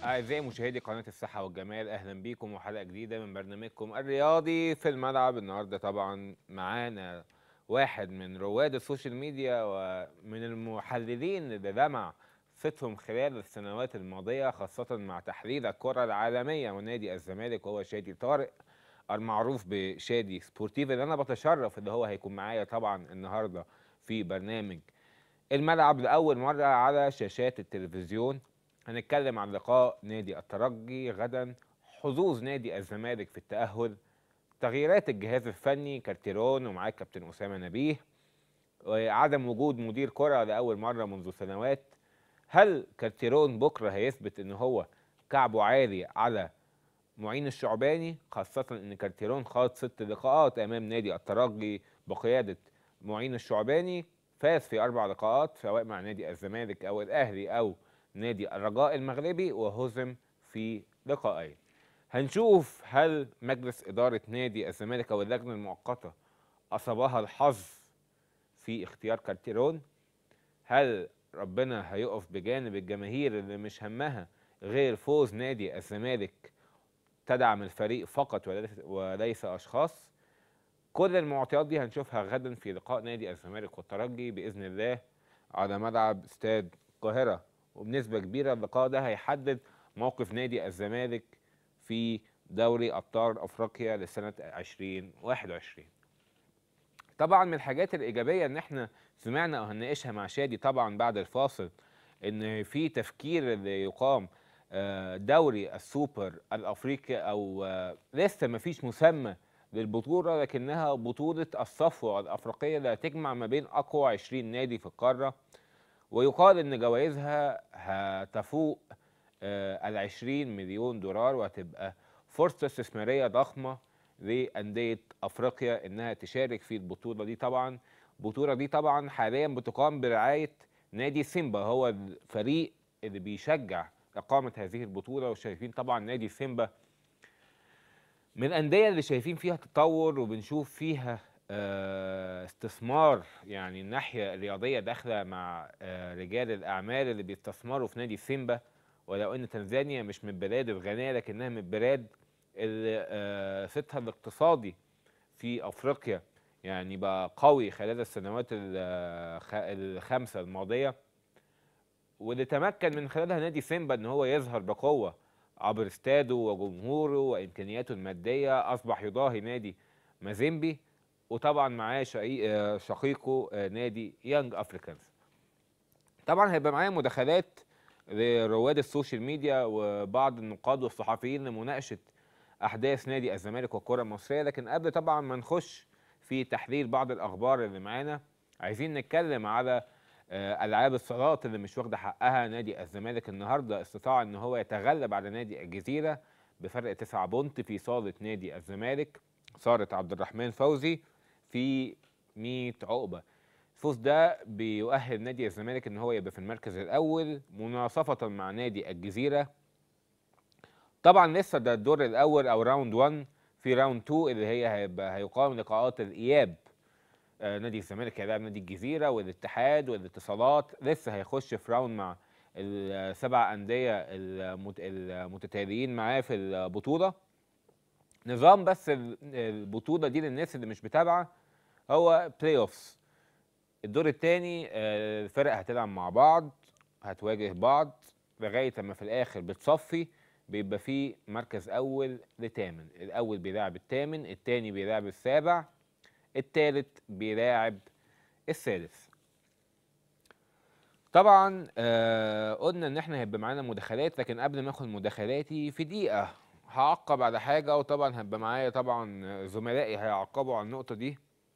أعزائي مشاهدي قناة الصحة والجمال أهلا بيكم وحلقة جديدة من برنامجكم الرياضي في الملعب النهاردة طبعا معانا واحد من رواد السوشيال ميديا ومن المحللين اللي لمع صيتهم خلال السنوات الماضية خاصة مع تحليل الكرة العالمية ونادي الزمالك وهو شادي طارق المعروف بشادي سبورتيف اللي أنا بتشرف اللي هو هيكون معايا طبعا النهاردة في برنامج الملعب لأول مرة على شاشات التلفزيون هنتكلم عن لقاء نادي الترجي غدا حظوظ نادي الزمالك في التأهل تغييرات الجهاز الفني كارتيرون ومعاه كابتن أسامة نبيه وعدم وجود مدير كرة لأول مرة منذ سنوات هل كارتيرون بكرة هيثبت إن هو كعبه عالي على معين الشعباني خاصة إن كارتيرون خاض ست لقاءات أمام نادي الترجي بقيادة معين الشعباني فاز في أربع لقاءات سواء مع نادي الزمالك أو الأهلي أو نادي الرجاء المغربي وهزم في لقاءين هنشوف هل مجلس إدارة نادي الزمالك أو اللجنة المؤقتة أصابها الحظ في اختيار كارتيرون هل ربنا هيقف بجانب الجماهير اللي مش همها غير فوز نادي الزمالك تدعم الفريق فقط وليس- وليس أشخاص كل المعطيات دي هنشوفها غدا في لقاء نادي الزمالك والترجي بإذن الله على ملعب استاد القاهرة وبنسبة كبيرة اللقاء ده هيحدد موقف نادي الزمالك في دوري أبطال أفريقيا لسنة 2021 طبعا من الحاجات الإيجابية إن احنا سمعنا أو هنناقشها مع شادي طبعا بعد الفاصل إن في تفكير اللي يقام آه، دوري السوبر الأفريقي أو آه، لسه ما فيش مسمى للبطولة لكنها بطولة الصفوة الأفريقية اللي هتجمع ما بين أقوى 20 نادي في القارة ويقال إن جوائزها هتفوق ال 20 مليون دولار وهتبقى فرصة استثمارية ضخمة لأندية أفريقيا إنها تشارك في البطولة دي طبعا البطولة دي طبعا حاليا بتقام برعاية نادي سيمبا هو الفريق اللي بيشجع إقامة هذه البطولة وشايفين طبعا نادي سيمبا من الأندية اللي شايفين فيها تطور وبنشوف فيها آه، استثمار يعني الناحية الرياضية داخلة مع آه، رجال الأعمال اللي بيستثمروا في نادي سيمبا ولو ان تنزانيا مش من البلاد الغنيه لكنها من البلاد اللي آه، صيتها الاقتصادي في افريقيا يعني بقى قوي خلال السنوات ال- خ- الخمسه الماضيه واللي تمكن من خلالها نادي سيمبا ان هو يظهر بقوه عبر استاده وجمهوره وامكانياته الماديه اصبح يضاهي نادي مازيمبي وطبعا معاه شقيق- آه، شقيقه آه، نادي يانج افريكانز طبعا هيبقى معايا مداخلات لرواد السوشيال ميديا وبعض النقاد والصحفيين لمناقشه احداث نادي الزمالك والكره المصريه لكن قبل طبعا ما نخش في تحليل بعض الاخبار اللي معانا عايزين نتكلم على آه، العاب الصالات اللي مش واخده حقها نادي الزمالك النهارده استطاع ان هو يتغلب على نادي الجزيره بفرق 9 بونت في صاله نادي الزمالك صاله عبد الرحمن فوزي في 100 عقبه الفوز ده بيؤهل نادي الزمالك ان هو يبقى في المركز الاول مناصفه مع نادي الجزيره طبعا لسه ده الدور الاول او راوند 1 في راوند 2 اللي هي هيبقى هيقام لقاءات الاياب آه، نادي الزمالك هيلاعب نادي الجزيره والاتحاد والاتصالات لسه هيخش في راوند مع السبع انديه المت- المتتاليين معاه في البطوله نظام بس ال- البطوله دي للناس اللي مش متابعه هو بلاي اوفس الدور الثاني الفرق هتلعب مع بعض هتواجه بعض لغايه اما في الاخر بتصفي بيبقى فيه مركز اول لتامن الاول بيلاعب الثامن الثاني بيلاعب السابع الثالث بيلاعب السادس طبعا آه قلنا ان احنا هيبقى معانا مداخلات لكن قبل ما اخد مداخلاتي في دقيقه هعقب على حاجه وطبعا هيبقى معايا طبعا زملائي هيعقبوا على النقطه دي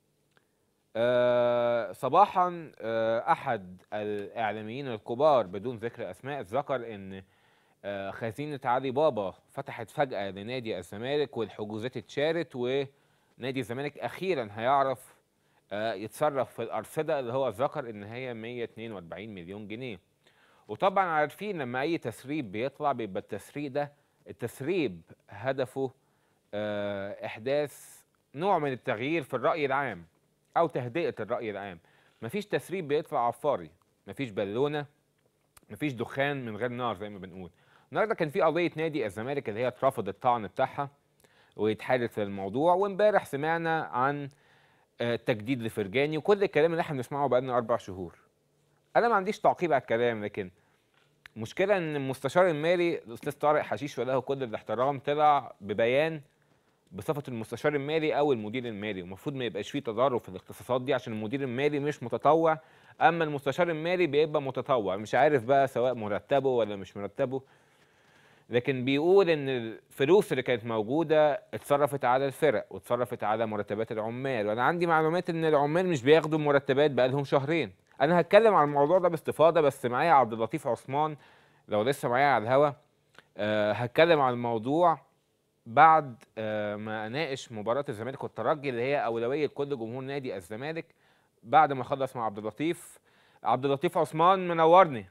آه، صباحا آه، احد الاعلاميين الكبار بدون ذكر اسماء ذكر ان آه، خزينه علي بابا فتحت فجاه لنادي الزمالك والحجوزات اتشالت ونادي الزمالك اخيرا هيعرف آه، يتصرف في الارصده اللي هو ذكر ان هي 142 مليون جنيه وطبعا عارفين لما اي تسريب بيطلع بيبقى التسريب ده التسريب هدفه آه، احداث نوع من التغيير في الراي العام او تهدئه الراي العام مفيش تسريب بيطلع عفاري مفيش بالونه مفيش دخان من غير نار زي ما بنقول النهارده كان في قضيه نادي الزمالك اللي هي اترفض الطعن بتاعها ويتحدث في الموضوع وامبارح سمعنا عن آه، تجديد لفرجاني وكل الكلام اللي احنا بنسمعه بقالنا اربع شهور انا ما عنديش تعقيب على الكلام لكن مشكلة ان المستشار المالي الاستاذ طارق حشيش وله كل الاحترام طلع ببيان بصفة المستشار المالي او المدير المالي المفروض ما يبقاش فيه تضارب في الاختصاصات دي عشان المدير المالي مش متطوع اما المستشار المالي بيبقى متطوع مش عارف بقى سواء مرتبه ولا مش مرتبه لكن بيقول ان الفلوس اللي كانت موجوده اتصرفت على الفرق واتصرفت على مرتبات العمال وانا عندي معلومات ان العمال مش بياخدوا مرتبات بقالهم شهرين انا هتكلم عن الموضوع ده باستفاضه بس معايا عبد اللطيف عثمان لو لسه معايا على الهوا أه هتكلم عن الموضوع بعد أه ما اناقش مباراه الزمالك والترجي اللي هي اولويه كل جمهور نادي الزمالك بعد ما اخلص مع عبد اللطيف عبد اللطيف عثمان منورني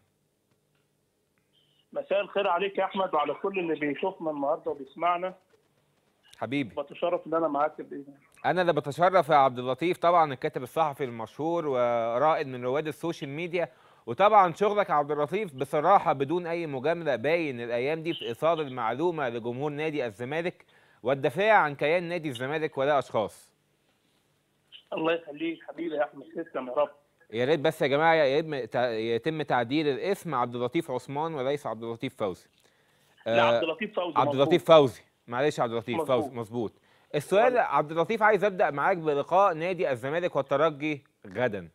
مساء الخير عليك يا احمد وعلى كل اللي بيشوفنا النهارده وبيسمعنا حبيبي بتشرف ان انا معاك باذن الله انا اللي بتشرف يا عبد اللطيف طبعا الكاتب الصحفي المشهور ورائد من رواد السوشيال ميديا وطبعا شغلك يا عبد اللطيف بصراحه بدون اي مجامله باين الايام دي في ايصال المعلومه لجمهور نادي الزمالك والدفاع عن كيان نادي الزمالك ولا اشخاص الله يخليك حبيبي يا احمد تسلم يا رب يا ريت بس يا جماعه يتم تع- يتم تعديل الاسم عبد اللطيف عثمان وليس عبد اللطيف فوزي لا آه، عبد اللطيف فوزي عبد مظبوط. اللطيف فوزي معلش عبد اللطيف مظبوط. فوزي مظبوط السؤال عبد اللطيف عايز ابدا معاك بلقاء نادي الزمالك والترجي غدا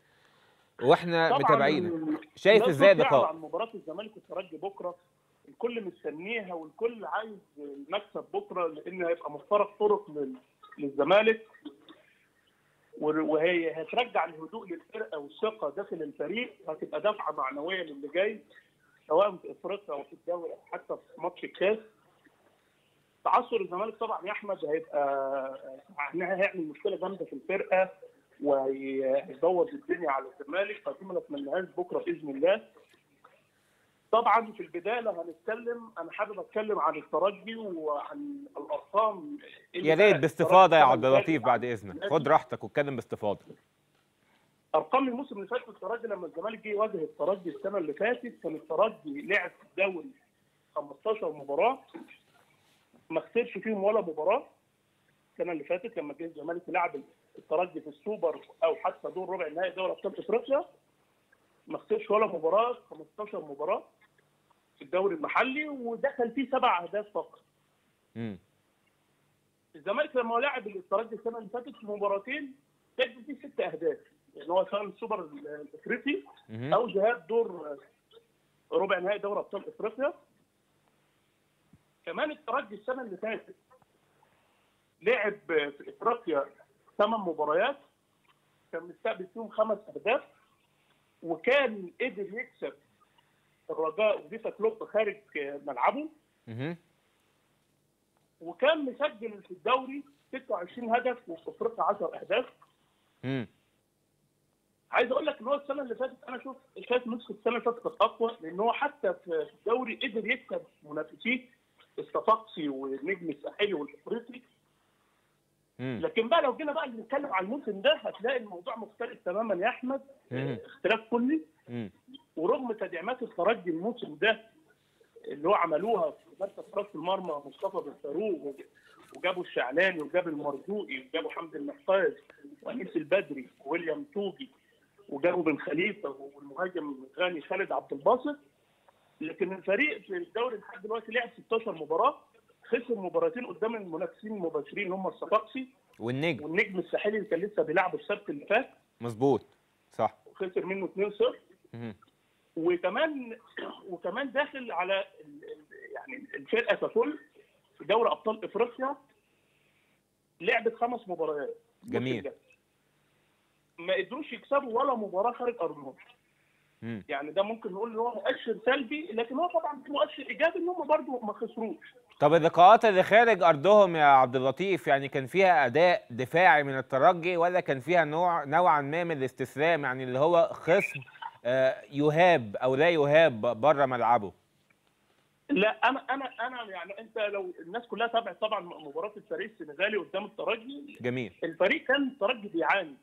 واحنا طبعاً متابعينك شايف لا ازاي تفرق اللقاء عن مباراه الزمالك والترجي بكره الكل مستنيها والكل عايز المكسب بكره لان هيبقى مفترق طرق لل- للزمالك ور- وهي هترجع الهدوء للفرقه والثقه داخل الفريق وهتبقى دفعه معنويه للي جاي سواء في افريقيا او في الدوري او حتى في ماتش الكاس تعثر الزمالك طبعا يا احمد هيبقى معناها هيعمل مشكله جامده في الفرقه وهيبوظ الدنيا على الزمالك فدي ما نتمناهاش بكره باذن الله طبعا في البدايه لو هنتكلم انا حابب اتكلم عن الترجي وعن الارقام اللي يا ريت كانت باستفاضه يا الترجي عبد السنة اللطيف بعد اذنك النادي- خد راحتك واتكلم باستفاضه ارقام الموسم اللي فات في الترجي لما الزمالك جه يواجه الترجي السنه اللي فاتت كان الترجي لعب في الدوري 15 مباراه ما خسرش فيهم ولا مباراه السنه اللي فاتت لما جه الزمالك يلعب الترجي في السوبر او حتى دور ربع النهائي دوري ابطال افريقيا ما خسرش ولا مباراه 15 مباراه في الدوري المحلي ودخل فيه سبع اهداف فقط امم الزمالك لما لعب الترجي السنه اللي فاتت في مباراتين سجل فيه ست اهداف يعني هو سواء السوبر الافريقي مهم. او ذهاب دور ربع نهائي دوري ابطال افريقيا كمان الترجي السنه اللي فاتت لعب في افريقيا ثمان مباريات كان مستقبل فيهم خمس اهداف وكان قدر يكسب الرجاء وفيتا كلوب خارج ملعبه مهم. وكان مسجل في الدوري 26 هدف وفي افريقيا 10 اهداف مم. عايز اقول لك ان هو السنه اللي فاتت انا شوف شايف نسخه السنه اللي فاتت كانت اقوى لان هو حتى في الدوري قدر يكسب منافسيه الصفاقسي والنجم الساحلي والافريقي مم. لكن بقى لو جينا بقى نتكلم عن الموسم ده هتلاقي الموضوع مختلف تماما يا احمد مم. اختلاف كلي مم. ورغم تدعيمات الترجي الموسم ده اللي هو عملوها في مركز راس المرمى مصطفى بن فاروق وج- وجابوا الشعلاني وجابوا المرزوقي وجابوا حمد المحتاج وانيس البدري وويليام توجي وجابوا بن خليفه والمهاجم غاني خالد عبد الباسط لكن الفريق في الدوري لحد دلوقتي لعب 16 مباراه خسر مباراتين قدام المنافسين المباشرين اللي هم الصفاقسي والنجم والنجم الساحلي اللي كان لسه بيلعبوا السبت اللي فات مظبوط صح وخسر منه 2-0 مهم. وكمان وكمان داخل على ال- ال- يعني الفرقه ككل في دوري ابطال افريقيا لعبت خمس مباريات جميل. الموسم ده. ما قدروش يكسبوا ولا مباراه خارج ارضهم مم. يعني ده ممكن نقول ان هو مؤشر سلبي لكن هو طبعا في مؤشر ايجابي ان هم برضه ما خسروش طب اللقاءات اللي خارج ارضهم يا عبد اللطيف يعني كان فيها اداء دفاعي من الترجي ولا كان فيها نوع نوعا ما من الاستسلام يعني اللي هو خصم آه، يهاب او لا يهاب بره ملعبه لا انا انا انا يعني انت لو الناس كلها تابعت طبعا مباراه الفريق السنغالي قدام الترجي جميل الفريق كان الترجي بيعاني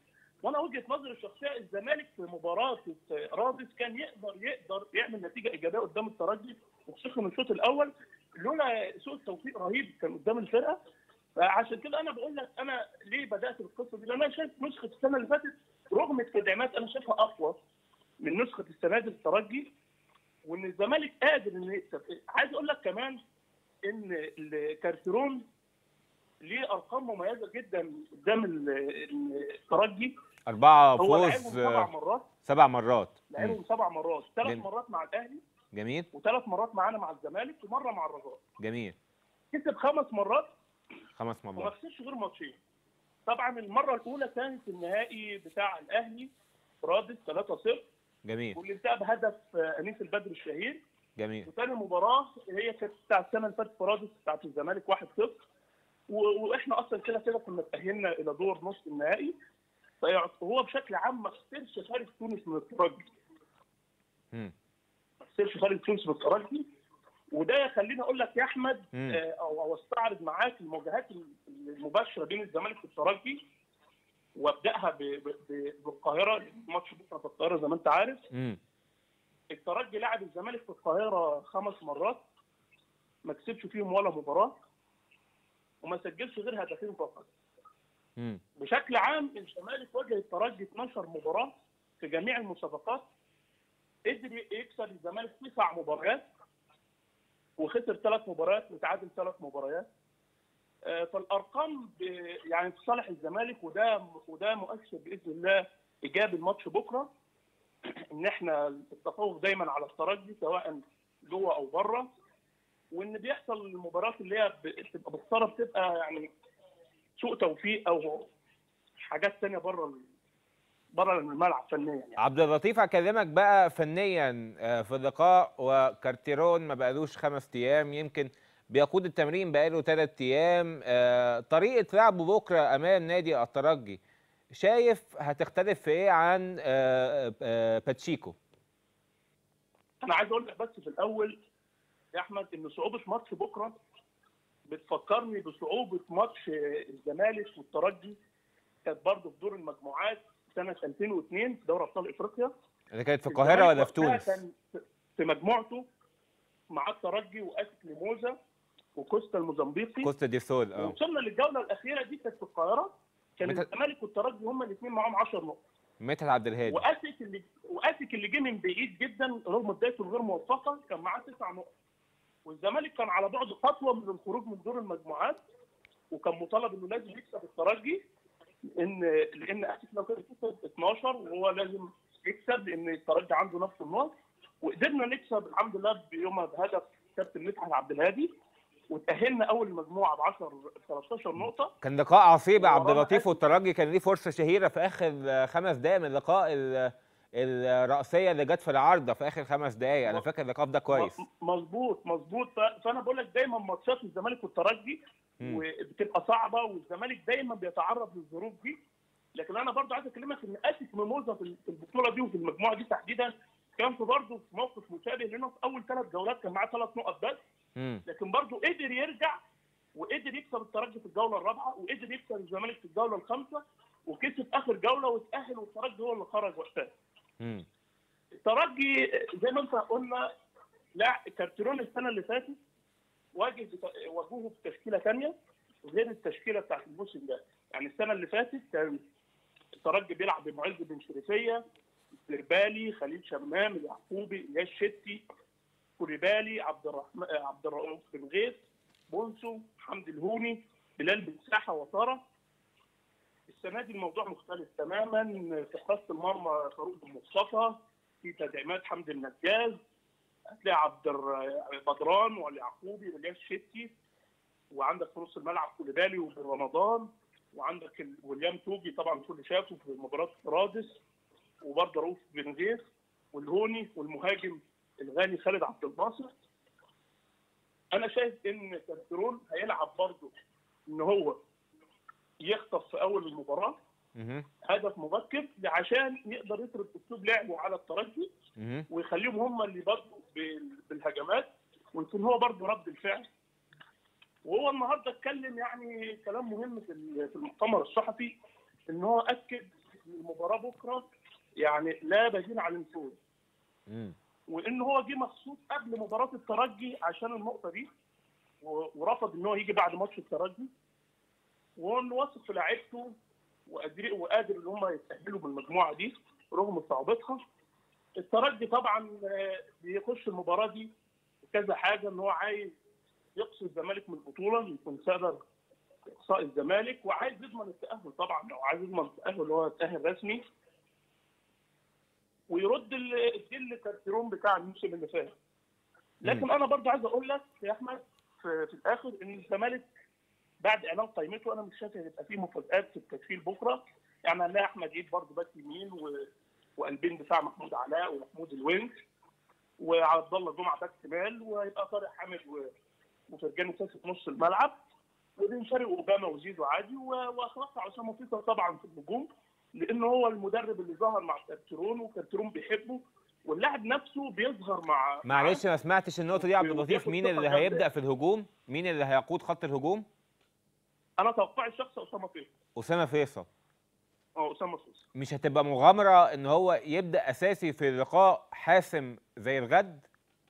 وانا وجهه نظري الشخصيه الزمالك في مباراه رادس كان يقدر يقدر يعمل نتيجه ايجابيه قدام الترجي وخصوصا من الشوط الاول لولا سوء التوفيق رهيب كان قدام الفرقه فعشان كده انا بقول لك انا ليه بدات بالقصه دي؟ لان انا شايف نسخه السنه اللي فاتت رغم التدعيمات انا شايفها اقوى من نسخه السنه دي الترجي وان الزمالك قادر انه يكسب عايز اقول لك كمان ان الكارتيرون ليه ارقام مميزه جدا قدام ال- الترجي أربعة هو لعبهم فوز سبع آه، مرات سبع مرات مم. لعبهم سبع مرات ثلاث جميل. مرات مع الاهلي جميل وثلاث مرات معانا مع الزمالك ومره مع الرجاء جميل كسب خمس مرات خمس وما مرات خسرش غير ماتشين طبعا المره الاولى كانت النهائي بتاع الاهلي رادس 3-0 جميل واللي انتهى بهدف آه، انيس البدر الشهير جميل وثاني مباراه هي كانت بتاع السنه اللي فاتت في رادس بتاعت الزمالك 1-0 و- واحنا اصلا كده كده كنا تاهلنا الى دور نصف النهائي فهو بشكل عام ما خسرش خارج تونس من الترجي مم. ما خسرش خارج تونس من الترجي وده يخليني اقول لك يا احمد مم. آه، او او استعرض معاك المواجهات المباشره بين الزمالك والترجي وابداها ب- ب- ب- بالقاهره الماتش بكره في القاهره زي ما انت عارف مم. الترجي لعب الزمالك في القاهره خمس مرات ما كسبش فيهم ولا مباراه وما سجلش غير هدفين فقط مم. بشكل عام الزمالك واجه الترجي 12 مباراه في جميع المسابقات قدر يكسب الزمالك تسع مباريات وخسر ثلاث مباريات وتعادل ثلاث مباريات آه، فالارقام ب- يعني في صالح الزمالك وده وده مؤشر باذن الله ايجابي الماتش بكره ان احنا التفوق دايما على الترجي سواء جوه او بره وان بيحصل المباريات اللي هي بتبقى بخساره بتبقى يعني سوء توفيق او حاجات تانية بره بره الملعب فنيا يعني. عبد اللطيف هكلمك بقى فنيا آه، في اللقاء وكارتيرون ما بقالوش خمس ايام يمكن بيقود التمرين بقاله ثلاث ايام آه، طريقه لعبه بكره امام نادي الترجي شايف هتختلف في ايه عن آه، آه، باتشيكو انا عايز اقول لك بس في الاول يا احمد ان صعوبه ماتش بكره بتفكرني بصعوبه ماتش الزمالك والترجي كانت برضه في دور المجموعات سنه 2002 في دوري ابطال افريقيا اللي كانت في القاهره ولا في الزمالك تونس وقتها كان في مجموعته مع الترجي واسك ليموزا وكوستا الموزمبيقي كوستا دي سول اه وصلنا للجوله الاخيره دي كانت في القاهره كان متى- الزمالك والترجي هما الاثنين معاهم 10 نقط مدحت عبد الهادي واسك اللي واسك اللي جه من بعيد جدا رغم بدايته الغير موفقه كان معاه تسع نقط والزمالك كان على بعد خطوه من الخروج من دور المجموعات وكان مطالب انه لازم يكسب الترجي ان لان اسك لو كان كسب 12 وهو لازم يكسب لان الترجي عنده نفس النقط وقدرنا نكسب الحمد لله بيومها بهدف كابتن مدحت عبد الهادي وتاهلنا اول مجموعه ب 10 13 نقطه كان لقاء عصيب يا عبد ورانا اللطيف أسك. والترجي كان ليه فرصه شهيره في اخر آه، خمس دقائق من اللقاء ال- الرأسية اللي جت في العارضة في آخر خمس دقايق أنا فاكر اللقاء ده كويس م- مظبوط مظبوط ف- فانا بقول لك دايما ماتشات الزمالك والترجي مم. وبتبقى صعبه والزمالك دايما بيتعرض للظروف دي لكن انا برضو عايز اكلمك ان اسك ميموزا في في البطوله دي وفي المجموعه دي تحديدا كان في برضه في موقف مشابه لانه في اول ثلاث جولات كان معاه ثلاث نقط بس مم. لكن برضه قدر يرجع وقدر يكسب الترجي في الجوله الرابعه وقدر يكسب الزمالك في الجوله الخامسه وكسب اخر جوله وتاهل والترجي هو اللي خرج وقتها مم. الترجي زي ما انت قلنا لا كارتيرون السنه اللي فاتت واجه بت- واجهه بتشكيله ثانيه غير التشكيله بتاعت الموسم ده يعني السنه اللي فاتت كان الترجي بيلعب بمعز بن شريفيه الدربالي خليل شمام اليعقوبي الياس شتي كوليبالي عبد الرحمن عبد الرؤوف بن غيث بونسو حمدي الهوني بلال بن ساحه وطاره السنه دي الموضوع مختلف تماما في حراسه المرمى فاروق بن مصطفى في تدعيمات حمدي النجاز هتلاقي عبد الر- بدران واليعقوبي والياس شتي وعندك في نص الملعب كوليبالي وبن رمضان وعندك ال- ويليام توجي طبعا كل شافه في مباراه رادس وبرضه رؤوف بن غيث والهوني والمهاجم الغاني خالد عبد الباسط انا شايف ان كارتيرون هيلعب برضه ان هو يخطف في اول المباراه مهم. هدف مبكر عشان يقدر يفرض اسلوب لعبه على الترجي مهم. ويخليهم هم اللي برضه بال- بالهجمات ويكون هو برضه رد الفعل وهو النهارده اتكلم يعني كلام مهم في ال- في المؤتمر الصحفي ان هو اكد المباراه بكره يعني لا بديل عن الفوز مم. وان هو جه مخصوص قبل مباراه الترجي عشان النقطه دي و- ورفض ان هو يجي بعد ماتش الترجي وانه واثق في لعيبته وقادر وقادر ان هم يتاهلوا بالمجموعه دي رغم صعوبتها الترجي طبعا آه، بيخش المباراه دي كذا حاجه ان هو عايز يقصي الزمالك من البطوله يكون سبب اقصاء الزمالك وعايز يضمن التاهل طبعا لو عايز يضمن التاهل اللي هو تاهل رسمي ويرد ال- الجل كارتيرون بتاع الموسم اللي فات لكن انا برضه عايز اقول لك يا احمد في, في الاخر ان الزمالك بعد اعلان قائمته انا مش شايف هيبقى فيه مفاجات في التشكيل بكره يعني هنلاقي احمد عيد برضه باك يمين و... وقلبين دفاع محمود علاء ومحمود الونش وعبد الله جمعه باك شمال وهيبقى طارق حامد و... وفرجاني ساسي في نص الملعب وبين شرقي اوباما وزيزو عادي و... واتوقع اسامه فيصل طبعا في الهجوم لان هو المدرب اللي ظهر مع كارتيرون وكارتيرون بيحبه واللاعب نفسه بيظهر مع معلش ما سمعتش النقطه دي يا عبد اللطيف وبياخد مين ثقة اللي جامدة. هيبدا في الهجوم مين اللي هيقود خط الهجوم انا توقعي الشخصي اسامه فيصل اسامه فيصل اه اسامه فيصل مش هتبقى مغامره ان هو يبدا اساسي في لقاء حاسم زي الغد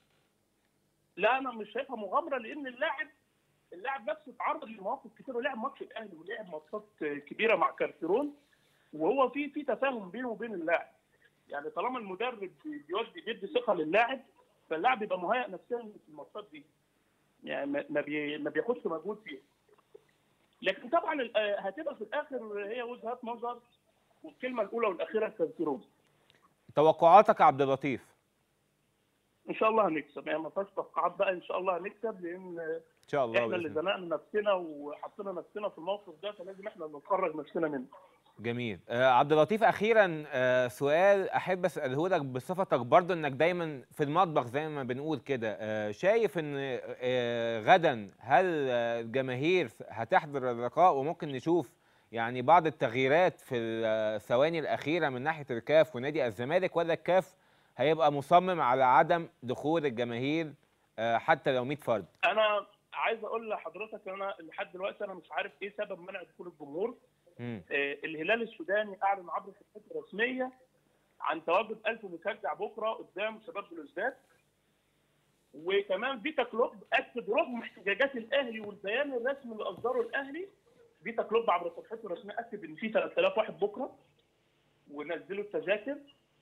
لا انا مش شايفها مغامره لان اللاعب اللاعب نفسه اتعرض لمواقف كتير ولعب ماتش الاهلي ولعب ماتشات كبيره مع كارتيرون وهو في في تفاهم بينه وبين اللاعب يعني طالما المدرب بيودي بيدي ثقه للاعب فاللاعب يبقى مهيئ نفسيا في الماتشات دي يعني ما ما بي ما بياخدش مجهود فيها لكن طبعا ال- آه، هتبقى في الاخر هي وجهات نظر والكلمه الاولى والاخيره كارتيرون توقعاتك يا عبد اللطيف ان شاء الله هنكسب يعني ما فيهاش توقعات بقى ان شاء الله هنكسب لان ان شاء الله احنا اللي بإذن الله. زنقنا نفسنا وحطينا نفسنا في الموقف ده فلازم احنا اللي نخرج نفسنا منه جميل آه عبد اللطيف اخيرا آه سؤال احب اساله لك بصفتك برضو انك دايما في المطبخ زي ما بنقول كده آه شايف ان آه غدا هل آه، الجماهير هتحضر اللقاء وممكن نشوف يعني بعض التغييرات في الثواني الاخيره من ناحيه الكاف ونادي الزمالك ولا الكاف هيبقى مصمم على عدم دخول الجماهير آه حتى لو 100 فرد انا عايز اقول لحضرتك ان انا لحد دلوقتي انا مش عارف ايه سبب منع دخول الجمهور مم. آه، الهلال السوداني اعلن عبر صفحته الرسميه عن تواجد 1000 مشجع بكره قدام شباب بلوزداد وكمان فيتا كلوب اكد رغم احتجاجات الاهلي والبيان الرسمي اللي اصدره الاهلي فيتا كلوب عبر صفحته الرسميه اكد ان في 3000 واحد بكره ونزلوا التذاكر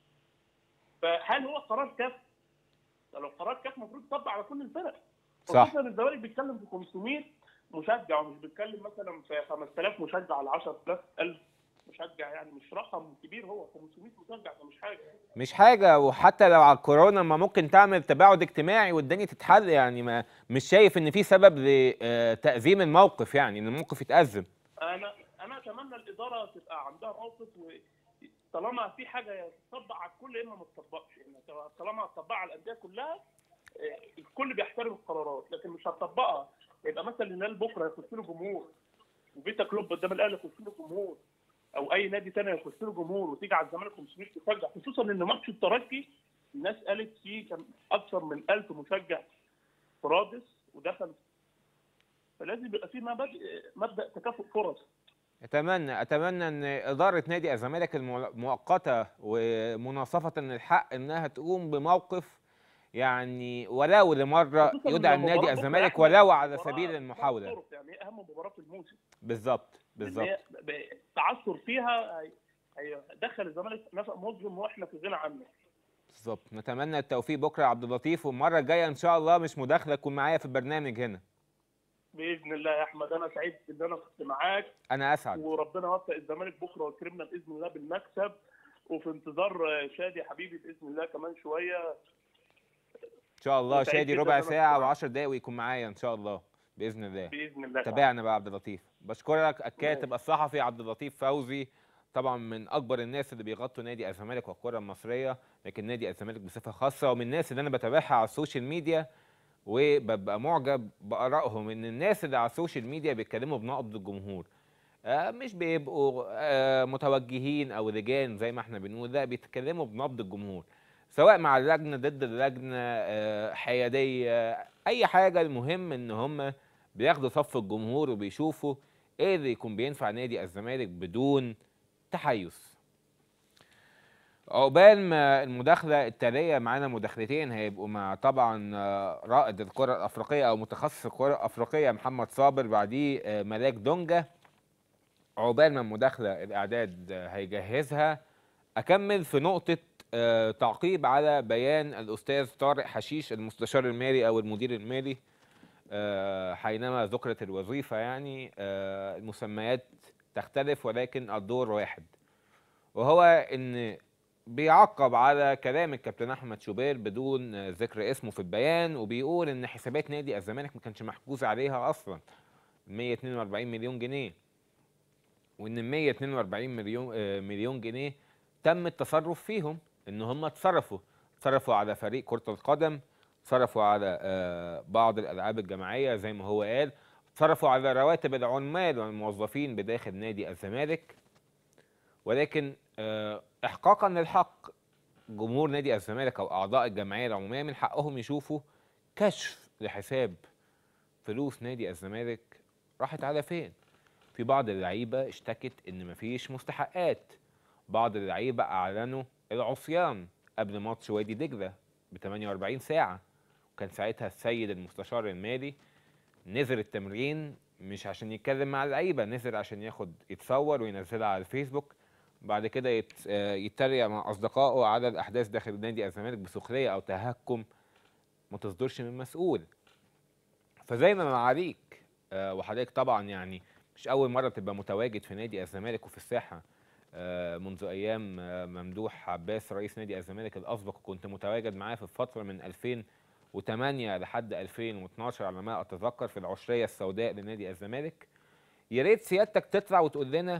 فهل هو قرار كاف؟ ده لو قرار كاف المفروض يطبق على كل الفرق صح. خصوصا الزمالك بيتكلم في 500 مشجع ومش بيتكلم مثلا في 5000 مشجع على 10000 ألف مشجع يعني مش رقم كبير هو 500 مشجع ده مش حاجه مش حاجة وحتى لو على الكورونا ما ممكن تعمل تباعد اجتماعي والدنيا تتحل يعني ما مش شايف ان في سبب لتأزيم الموقف يعني ان الموقف يتأزم انا انا اتمنى الاداره تبقى عندها موقف وطالما في حاجه تطبق على الكل يا اما ما تطبقش يعني طالما هتطبقها على الانديه كلها آه، الكل بيحترم القرارات لكن مش هتطبقها يبقى مثلا الهلال بكره يخش له جمهور وفيتا كلوب قدام الاهلي يخش له جمهور او اي نادي تاني يخش له جمهور وتيجي على الزمالك 500 مشجع خصوصا ان ماتش الترجي الناس قالت فيه كان اكثر من 1000 مشجع في رادس ودخل فلازم يبقى في مبادئ مبدا تكافؤ فرص اتمنى اتمنى ان اداره نادي الزمالك المؤقته ومناصفه الحق انها تقوم بموقف يعني ولو لمره خصوصاً يدعم إن نادي مباراة الزمالك بكرة ولو إحنا على مباراة- سبيل مباراة المحاوله طرق، يعني هي اهم مباراه في الموسم بالظبط لأن بالظبط هي ب- التعثر فيها هي- هيدخل الزمالك نفق مظلم واحنا في غنى عنه بالظبط نتمنى التوفيق بكره يا عبد اللطيف والمره الجايه ان شاء الله مش مداخله تكون معايا في البرنامج هنا باذن الله يا احمد انا سعيد ان انا كنت معاك انا اسعد وربنا يوفق الزمالك بكره ويكرمنا باذن الله بالمكسب وفي انتظار آه، شادي حبيبي باذن الله كمان شويه ان شاء الله وسعيد شادي جداً ربع إن أنا ساعه كنت معاك. و10 دقايق ويكون معايا ان شاء الله باذن الله باذن الله تعالى. تابعنا بقى عبد اللطيف بشكرك الكاتب الصحفي عبد اللطيف فوزي طبعا من اكبر الناس اللي بيغطوا نادي الزمالك والكره المصريه لكن نادي الزمالك بصفه خاصه ومن الناس اللي انا بتابعها على السوشيال ميديا وببقى معجب بارائهم ان الناس اللي على السوشيال ميديا بيتكلموا بنقد الجمهور آه، مش بيبقوا آه، متوجهين او لجان زي ما احنا بنقول لا بيتكلموا بنبض الجمهور سواء مع اللجنه ضد اللجنه آه، حياديه اي حاجه المهم ان هم بياخدوا صف الجمهور وبيشوفوا ايه اللي يكون بينفع نادي الزمالك بدون تحيز عقبال ما المداخلة التالية معانا مداخلتين هيبقوا مع طبعا آه، رائد الكرة الأفريقية أو متخصص الكرة الأفريقية محمد صابر بعديه آه، ملاك دونجا عقبال ما المداخلة الإعداد آه، هيجهزها أكمل في نقطة آه، تعقيب على بيان الأستاذ طارق حشيش المستشار المالي أو المدير المالي آه، حينما ذكرت الوظيفة يعني آه، المسميات تختلف ولكن الدور واحد وهو ان بيعقب على كلام الكابتن احمد شوبير بدون آه، ذكر اسمه في البيان وبيقول ان حسابات نادي الزمالك ما كانش محجوز عليها اصلا 142 مليون جنيه وان ال 142 مليون آه، مليون جنيه تم التصرف فيهم ان هم اتصرفوا اتصرفوا على فريق كرة القدم صرفوا على آه، بعض الالعاب الجماعيه زي ما هو قال صرفوا على رواتب العمال والموظفين بداخل نادي الزمالك ولكن آه، احقاقا للحق جمهور نادي الزمالك او اعضاء الجمعيه العموميه من حقهم يشوفوا كشف لحساب فلوس نادي الزمالك راحت على فين في بعض اللعيبه اشتكت ان مفيش مستحقات بعض اللعيبه اعلنوا العصيان قبل ماتش وادي دجله ب 48 ساعه وكان ساعتها السيد المستشار المالي نزل التمرين مش عشان يتكلم مع اللعيبه نزل عشان ياخد يتصور وينزلها على الفيسبوك بعد كده يت... آه، يتريق مع اصدقائه على الاحداث داخل نادي الزمالك بسخريه او تهكم ما تصدرش من مسؤول فزي ما معاليك آه، وحضرتك طبعا يعني مش اول مره تبقى متواجد في نادي الزمالك وفي الساحه آه، منذ ايام آه، ممدوح عباس رئيس نادي الزمالك الاسبق كنت متواجد معاه في الفتره من 2008 لحد 2012 على ما اتذكر في العشريه السوداء لنادي الزمالك يا ريت سيادتك تطلع وتقول لنا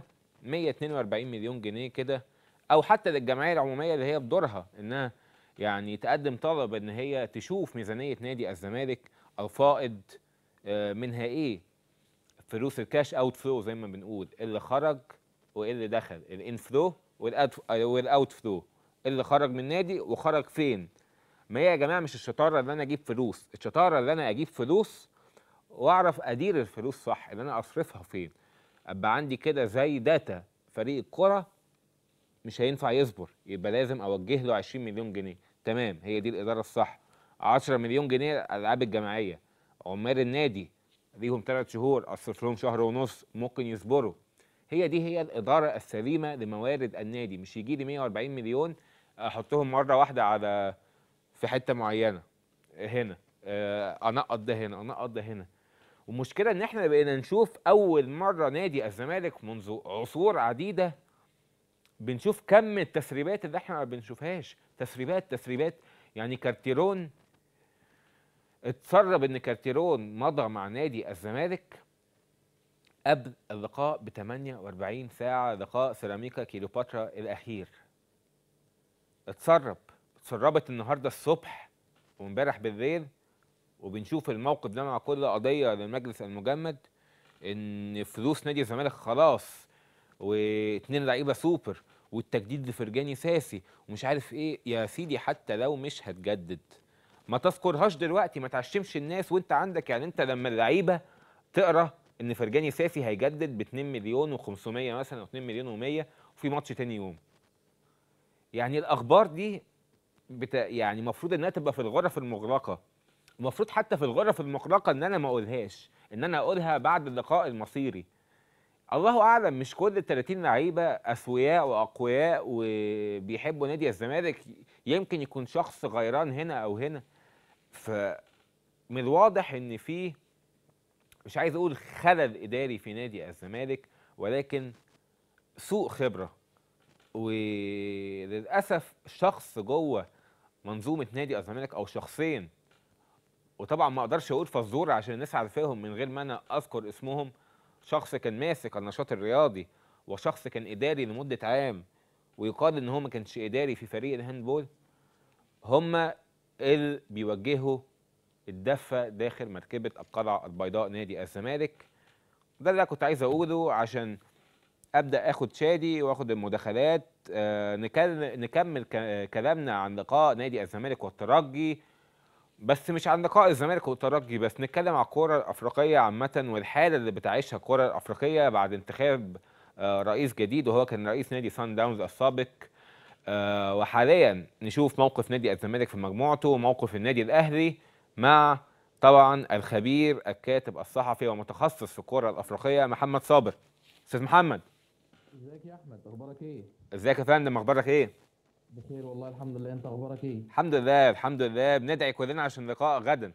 142 مليون جنيه كده او حتى للجمعيه العموميه اللي هي بدورها انها يعني تقدم طلب ان هي تشوف ميزانيه نادي الزمالك الفائض آه، منها ايه فلوس الكاش اوت فلو زي ما بنقول اللي خرج وايه اللي دخل الان فلو والاوت فلو اللي خرج من النادي وخرج فين ما هي يا جماعه مش الشطاره اللي انا اجيب فلوس الشطاره اللي انا اجيب فلوس واعرف ادير الفلوس صح اللي انا اصرفها فين ابقى عندي كده زي داتا فريق الكره مش هينفع يصبر يبقى لازم اوجه له 20 مليون جنيه تمام هي دي الاداره الصح 10 مليون جنيه الالعاب الجماعيه عمال النادي ليهم ثلاث شهور اصرف لهم شهر ونص ممكن يصبروا هي دي هي الاداره السليمه لموارد النادي مش يجي لي 140 مليون احطهم مره واحده على في حته معينه هنا آه، انقط ده هنا انقط ده هنا والمشكله ان احنا بقينا نشوف اول مره نادي الزمالك منذ عصور عديده بنشوف كم التسريبات اللي احنا ما بنشوفهاش تسريبات تسريبات يعني كارتيرون اتسرب ان كارتيرون مضى مع نادي الزمالك قبل اللقاء ب 48 ساعه لقاء سيراميكا كيلوباترا الاخير اتسرب اتسربت النهارده الصبح وامبارح بالليل وبنشوف الموقف ده مع كل قضيه للمجلس المجمد ان فلوس نادي الزمالك خلاص واتنين لعيبه سوبر والتجديد لفرجاني ساسي ومش عارف ايه يا سيدي حتى لو مش هتجدد ما تذكرهاش دلوقتي ما تعشمش الناس وانت عندك يعني انت لما اللعيبه تقرا ان فرجاني ساسي هيجدد ب 2 مليون و500 مثلا او 2 مليون و100 وفي ماتش تاني يوم يعني الاخبار دي بتا يعني المفروض انها تبقى في الغرف المغلقه المفروض حتى في الغرف المغلقه ان انا ما اقولهاش ان انا اقولها بعد اللقاء المصيري الله اعلم مش كل ال 30 لعيبه اسوياء واقوياء وبيحبوا نادي الزمالك يمكن يكون شخص غيران هنا او هنا ف من الواضح ان في مش عايز اقول خلل اداري في نادي الزمالك ولكن سوء خبره وللاسف شخص جوه منظومه نادي الزمالك او شخصين وطبعا ما اقدرش اقول فزوره عشان الناس عارفاهم من غير ما انا اذكر اسمهم شخص كان ماسك النشاط الرياضي وشخص كان اداري لمده عام ويقال ان هو ما كانش اداري في فريق الهاندبول هم اللي بيوجهوا الدفه داخل مركبه القلعه البيضاء نادي الزمالك ده اللي أنا كنت عايز اقوله عشان ابدا اخد شادي واخد المداخلات آه نكل- نكمل ك- كلامنا عن لقاء نادي الزمالك والترجي بس مش عن لقاء الزمالك والترجي بس نتكلم على الكرة الأفريقية عامة والحالة اللي بتعيشها الكرة الأفريقية بعد انتخاب آه، رئيس جديد وهو كان رئيس نادي سان داونز السابق آه وحاليا نشوف موقف نادي الزمالك في مجموعته وموقف النادي الاهلي مع طبعا الخبير الكاتب الصحفي ومتخصص في الكره الافريقيه محمد صابر استاذ محمد ازيك يا احمد اخبارك ايه ازيك يا فندم اخبارك ايه بخير والله الحمد لله انت اخبارك ايه الحمد لله الحمد لله بندعي كلنا عشان لقاء غدا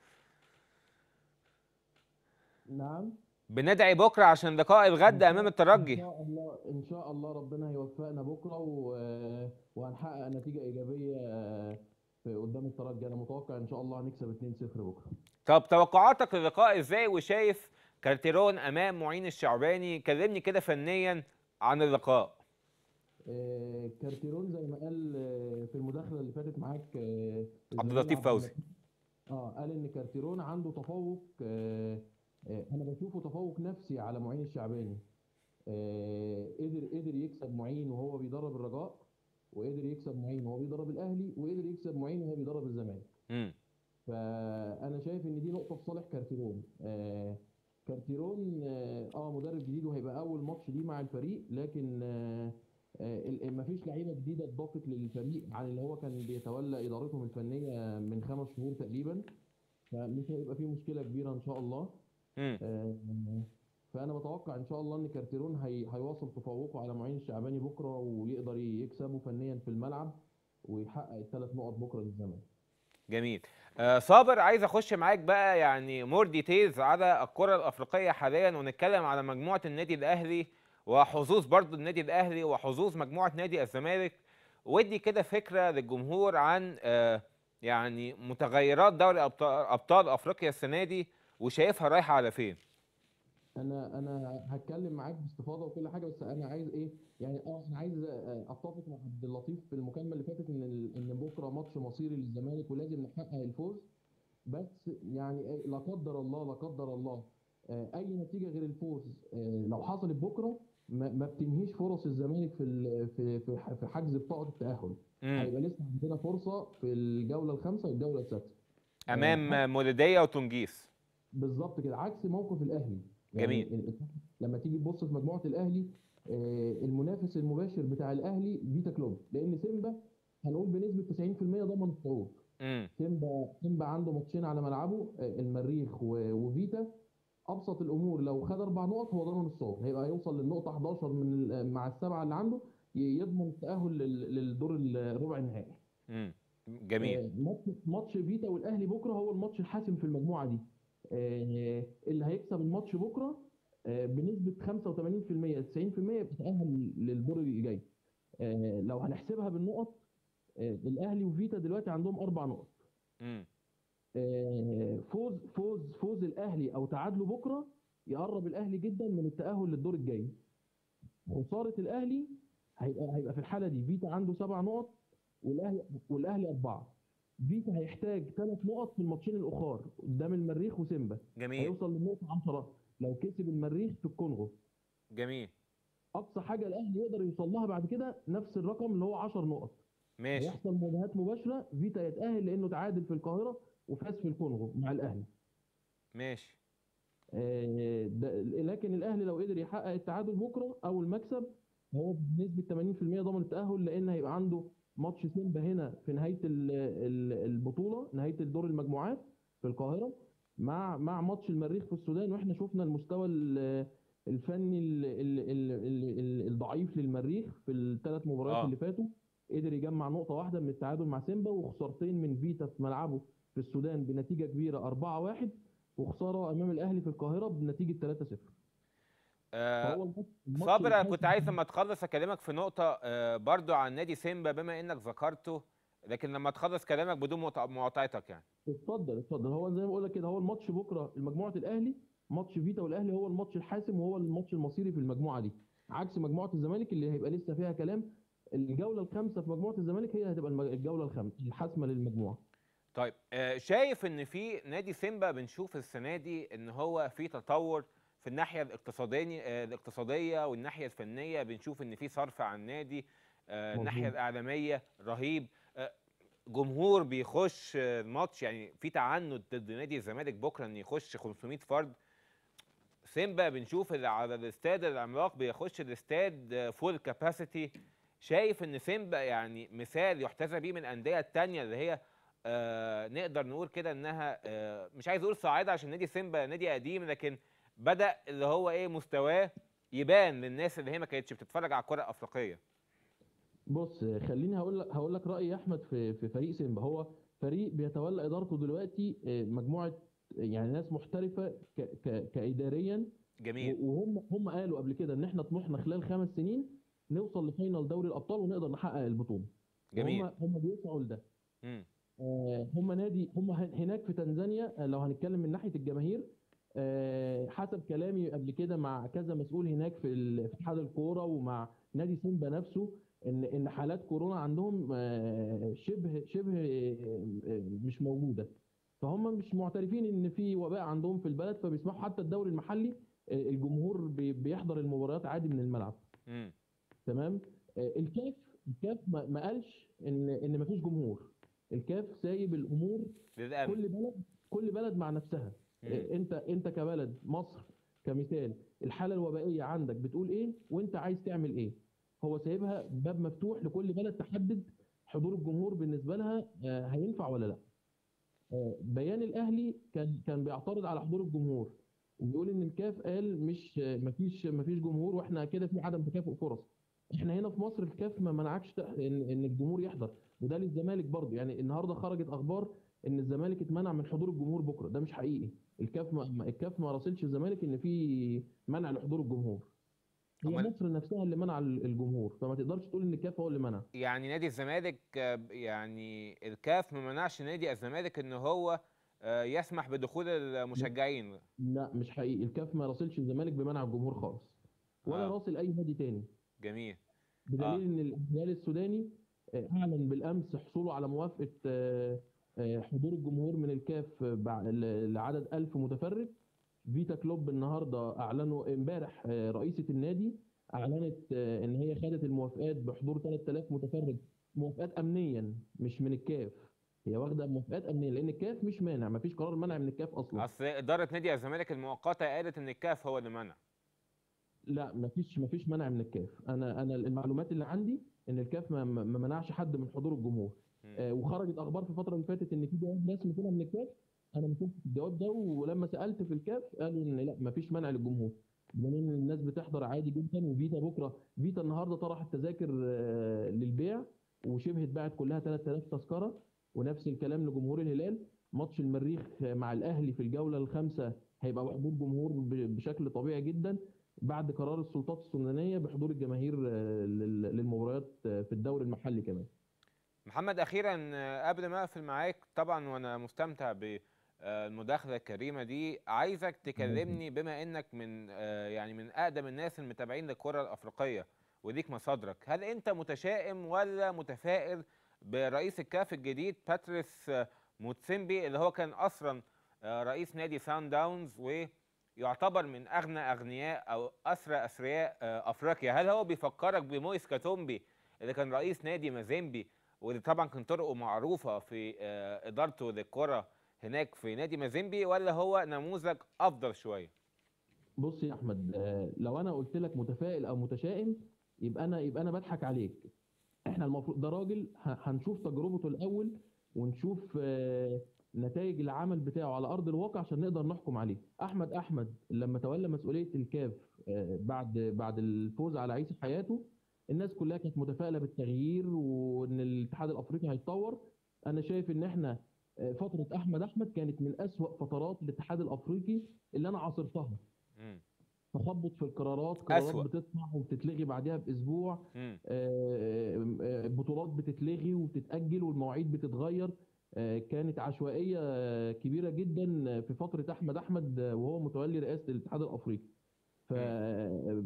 نعم بندعي بكره عشان لقاء الغد امام ان الترجي شاء الله ان شاء الله ربنا هيوفقنا بكره و... وهنحقق نتيجه ايجابيه في قدام الترجي انا متوقع ان شاء الله هنكسب 2-0 بكره طب توقعاتك للقاء ازاي وشايف كارتيرون امام معين الشعباني كلمني كده فنيا عن اللقاء آه، كارتيرون زي ما قال آه، في المداخله اللي فاتت معاك آه، عبد زميلنا اللطيف فوزي. اللطيف. اه قال ان كارتيرون عنده تفوق آه، آه، انا بشوفه تفوق نفسي على معين الشعباني آه، قدر قدر يكسب معين وهو بيدرب الرجاء وقدر يكسب معين وهو بيدرب الاهلي وقدر يكسب معين وهو بيدرب الزمالك امم فانا شايف ان دي نقطه في صالح كارتيرون آه كارتيرون اه آه، مدرب جديد وهيبقى اول ماتش ليه مع الفريق لكن آه آه ال- مفيش لعيبه جديده اتضافت للفريق عن اللي هو كان بيتولى ادارتهم الفنيه من خمس شهور تقريبا فمش هيبقى فيه مشكله كبيره ان شاء الله امم آه فانا بتوقع ان شاء الله ان كارتيرون هي هيواصل تفوقه على معين الشعباني بكره ويقدر يكسبه فنيا في الملعب ويحقق الثلاث نقط بكره للزمالك جميل آه صابر عايز اخش معاك بقى يعني مور ديتيلز على الكره الافريقيه حاليا ونتكلم على مجموعه النادي الاهلي وحظوظ برضو النادي الاهلي وحظوظ مجموعه نادي الزمالك ودي كده فكره للجمهور عن آه يعني متغيرات دوري ابطال ابطال افريقيا السنه دي وشايفها رايحه على فين انا انا هتكلم معاك باستفاضه وكل حاجه بس انا عايز ايه يعني اه انا عايز آه، اتفق مع عبد اللطيف في المكالمه اللي فاتت ان ال- ان بكره ماتش مصيري للزمالك ولازم نحقق الفوز بس يعني إيه، لا قدر الله لا قدر الله آه، اي نتيجه غير الفوز آه، لو حصلت بكره ما ما بتنهيش فرص الزمالك في ال- في في ح- في حجز بطاقه التاهل امم هيبقى لسه عندنا فرصه في الجوله الخامسه والجوله السادسه امام مولوديه وتونجيس بالظبط كده عكس موقف الاهلي جميل. ال- ال- لما تيجي تبص في مجموعه الاهلي آه، المنافس المباشر بتاع الاهلي فيتا كلوب لان سيمبا هنقول بنسبه 90% ضمن الصعود امم سيمبا سيمبا عنده ماتشين على ملعبه آه، المريخ و- وفيتا ابسط الامور لو خد اربع نقط هو ضمن الصعود هيبقى هيوصل للنقطه 11 من ال- مع السبعه اللي عنده ي- يضمن التاهل لل- للدور الربع النهائي امم جميل آه، ماتش ماتش فيتا والاهلي بكره هو الماتش الحاسم في المجموعه دي آه، اللي هيكسب الماتش بكره آه، بنسبه 85% 90% بيتاهل للدور اللي جاي آه، لو هنحسبها بالنقط آه، الاهلي وفيتا دلوقتي عندهم اربع نقط امم آه، فوز فوز فوز الاهلي او تعادله بكره يقرب الاهلي جدا من التاهل للدور الجاي خساره الاهلي هيبقى هيبقى في الحاله دي فيتا عنده سبع نقط والاهلي والاهلي اربعه فيتا هيحتاج ثلاث نقط في الماتشين الاخر قدام المريخ وسيمبا جميل هيوصل للنقطه 10 لو كسب المريخ في الكونغو جميل اقصى حاجه الاهلي يقدر يوصل لها بعد كده نفس الرقم اللي هو 10 نقط ماشي هيحصل مواجهات مباشره فيتا يتاهل لانه تعادل في القاهره وفاز في الكونغو مع الاهلي ماشي آه، ده- لكن الاهلي لو قدر يحقق التعادل بكره او المكسب هو بنسبه 80% ضمن التاهل لان هيبقى عنده ماتش سيمبا هنا في نهايه ال- ال- البطوله نهايه الدور المجموعات في القاهره مع مع ماتش المريخ في السودان واحنا شفنا المستوى ال- الفني ال- ال- ال- ال- ال- الضعيف للمريخ في الثلاث مباريات آه. اللي فاتوا قدر يجمع نقطه واحده من التعادل مع سيمبا وخسارتين من فيتا في ملعبه في السودان بنتيجه كبيره 4-1 وخساره امام الاهلي في القاهره بنتيجه 3-0 آه فهو الماتش الماتش صابر انا الحاسم كنت عايز لما تخلص اكلمك في نقطه آه برضو عن نادي سيمبا بما انك ذكرته لكن لما تخلص كلامك بدون مقاطع- مقاطعتك يعني اتفضل اتفضل هو زي ما بقول لك كده هو الماتش بكره مجموعه الاهلي ماتش فيتا والاهلي هو الماتش الحاسم وهو الماتش المصيري في المجموعه دي عكس مجموعه الزمالك اللي هيبقى لسه فيها كلام الجوله الخامسه في مجموعه الزمالك هي هتبقى الم- الجوله الخامسه الحاسمه للمجموعه طيب آه شايف ان في نادي سيمبا بنشوف السنه دي ان هو في تطور في الناحيه الاقتصاديه آه الاقتصاديه والناحيه الفنيه بنشوف ان في صرف على النادي آه الناحيه مظبوط. الاعلاميه رهيب آه جمهور بيخش آه، الماتش يعني في تعنت ضد نادي الزمالك بكره ان يخش 500 فرد سيمبا بنشوف اللي على الاستاد العملاق بيخش الاستاد فول كاباسيتي شايف ان سيمبا يعني مثال يحتذى بيه من الانديه التانية اللي هي آه نقدر نقول كده انها آه مش عايز اقول صاعده عشان نادي سيمبا نادي قديم لكن بدا اللي هو ايه مستواه يبان للناس اللي هي ما كانتش بتتفرج على الكره الافريقيه بص خليني هقول لك هقول لك رايي يا احمد في في فريق سيمبا هو فريق بيتولى ادارته دلوقتي آه، مجموعه يعني ناس محترفه ك ك كاداريا جميل و- وهم هم قالوا قبل كده ان احنا طموحنا خلال خمس سنين نوصل لفاينل دوري الابطال ونقدر نحقق البطوله جميل هم هم بيسعوا لده مم. آه، هم نادي هم هن- هناك في تنزانيا آه، لو هنتكلم من ناحيه الجماهير آه، حسب كلامي قبل كده مع كذا مسؤول هناك في ال- في اتحاد الكوره ومع نادي سيمبا نفسه ان ان حالات كورونا عندهم آه، شبه شبه آه، آه، مش موجوده فهم مش معترفين ان في وباء عندهم في البلد فبيسمحوا حتى الدوري المحلي آه، الجمهور بي- بيحضر المباريات عادي من الملعب مم. تمام آه، الكاف الكاف ما ما قالش ان ان مفيش جمهور الكاف سايب الامور للامن كل بلد كل بلد مع نفسها مم. إيه، انت انت كبلد مصر كمثال الحاله الوبائيه عندك بتقول ايه وانت عايز تعمل ايه هو سايبها باب مفتوح لكل بلد تحدد حضور الجمهور بالنسبه لها آه، هينفع ولا لا آه، بيان الاهلي كان كان بيعترض على حضور الجمهور وبيقول ان الكاف قال مش آه، مفيش مفيش جمهور واحنا كده في عدم تكافؤ فرص احنا هنا في مصر الكاف ما منعكش تق- ان ان الجمهور يحضر وده للزمالك برضه يعني النهارده خرجت اخبار ان الزمالك اتمنع من حضور الجمهور بكره ده مش حقيقي الكاف ما ما- الكاف ما راسلش الزمالك ان في منع لحضور الجمهور هي أمال- مصر نفسها اللي منع ال- الجمهور فما تقدرش تقول ان الكاف هو اللي منع يعني نادي الزمالك آه، يعني الكاف ما منعش نادي الزمالك ان هو آه، يسمح بدخول المشجعين لا مش حقيقي الكاف ما راسلش الزمالك بمنع الجمهور خالص ولا آه. راسل اي نادي تاني جميل بدليل آه. ان الهلال السوداني آه، اعلن بالامس حصوله على موافقه آه، آه، حضور الجمهور من الكاف بع- ل- لعدد 1000 متفرج فيتا كلوب النهارده اعلنوا امبارح آه، رئيسه النادي اعلنت آه، ان هي خدت الموافقات بحضور 3000 متفرج موافقات امنيا مش من الكاف هي واخده موافقات امنيه لان الكاف مش مانع ما فيش قرار منع من الكاف اصلا اصل اداره نادي الزمالك المؤقته قالت ان الكاف هو اللي منع لا مفيش مفيش منع من الكاف انا انا المعلومات اللي عندي ان الكاف ما, ما ما منعش حد من حضور الجمهور مم. آه وخرجت اخبار في الفتره اللي فاتت ان في جواب رسمي طلع من الكاف انا ما شفتش الجواب ده ولما سالت في الكاف قالوا ان لا مفيش منع للجمهور بدليل ان الناس بتحضر عادي جدا وفيتا بكره فيتا النهارده طرح التذاكر آه للبيع وشبه اتباعت كلها 3000 تذكره ونفس الكلام لجمهور الهلال ماتش المريخ مع الاهلي في الجوله الخامسه هيبقى بحضور جمهور ب- بشكل طبيعي جدا بعد قرار السلطات السودانيه بحضور الجماهير آه، لل- للمباريات آه، في الدوري المحلي كمان محمد اخيرا آه، قبل ما اقفل معاك طبعا وانا مستمتع بالمداخله الكريمه دي عايزك تكلمني بما انك من آه، يعني من اقدم الناس المتابعين للكره الافريقيه وليك مصادرك هل انت متشائم ولا متفائل برئيس الكاف الجديد باتريس آه، موتسيمبي اللي هو كان اصلا آه، رئيس نادي سان داونز ويعتبر من اغنى اغنياء او اسرى اثرياء آه، افريقيا هل هو بيفكرك بمويس كاتومبي اللي كان رئيس نادي مازيمبي واللي طبعا كان طرقه معروفه في آه، ادارته للكره هناك في نادي مازيمبي ولا هو نموذج افضل شويه بص يا احمد آه، لو انا قلت لك متفائل او متشائم يبقى انا يبقى انا بضحك عليك احنا المفروض ده راجل ه- هنشوف تجربته الاول ونشوف آه، نتائج العمل بتاعه على ارض الواقع عشان نقدر نحكم عليه احمد احمد لما تولى مسؤوليه الكاف آه، بعد بعد الفوز على عيسى حياته الناس كلها كانت متفائله بالتغيير وان الاتحاد الافريقي هيتطور انا شايف ان احنا آه، فتره احمد احمد كانت من اسوأ فترات الاتحاد الافريقي اللي انا عاصرتها مم. تخبط في القرارات قرارات أسوأ. بتطلع وبتتلغي بعدها باسبوع مم. آه، آه، بطولات بتتلغي وبتتاجل والمواعيد بتتغير آه، كانت عشوائيه آه، كبيره جدا في فتره احمد احمد آه، وهو متولي رئاسه الاتحاد الافريقي ف آه،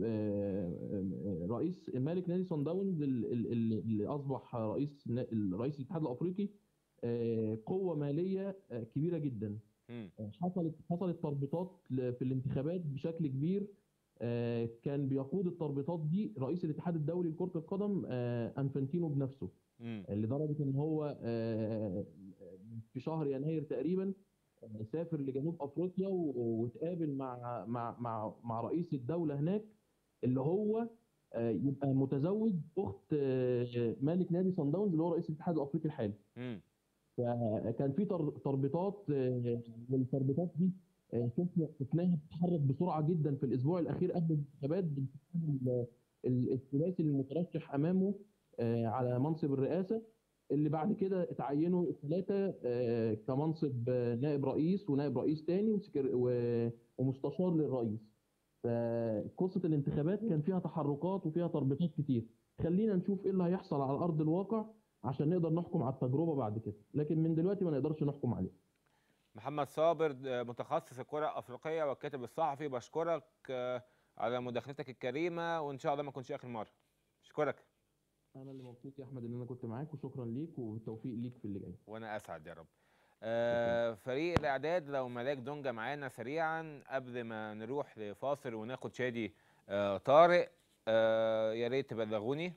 آه، رئيس مالك نادي صن داونز ال- ال- ال- اللي اصبح رئيس نا- رئيس الاتحاد الافريقي آه، قوه ماليه آه، كبيره جدا مم. حصلت حصلت تربطات ل- في الانتخابات بشكل كبير آه، كان بيقود التربطات دي رئيس الاتحاد الدولي لكرة القدم آه، انفانتينو بنفسه مم. لدرجة ان هو آه، في شهر يناير تقريبا آه، سافر لجنوب افريقيا و- واتقابل مع مع مع مع رئيس الدولة هناك اللي هو آه، يبقى متزوج اخت آه، مالك نادي صن داونز اللي هو رئيس الاتحاد الافريقي الحالي مم. فكان في تر- تربيطات آه، والتربيطات دي آه، شفنا شفناها بتتحرك بسرعه جدا في الاسبوع الاخير قبل الانتخابات بانتخاب ال- ال- الثلاثي المترشح امامه آه، على منصب الرئاسه اللي بعد كده اتعينوا الثلاثه آه، كمنصب آه، نائب رئيس ونائب رئيس تاني وسكر- و- ومستشار للرئيس فقصه الانتخابات كان فيها تحركات وفيها تربيطات كتير خلينا نشوف ايه اللي هيحصل على ارض الواقع عشان نقدر نحكم على التجربه بعد كده لكن من دلوقتي ما نقدرش نحكم عليها محمد صابر آه، متخصص الكرة الأفريقية والكاتب الصحفي بشكرك آه، على مداخلتك الكريمة وإن شاء الله ما تكونش آخر مرة أشكرك انا اللي مبسوط يا احمد ان انا كنت معاك وشكرا ليك وبالتوفيق ليك في اللي جاي وأنا أسعد يا رب آه، فريق الإعداد لو ملاك دونجا معانا سريعا قبل ما نروح لفاصل وناخد شادي آه، طارق آه، يا ريت تبلغوني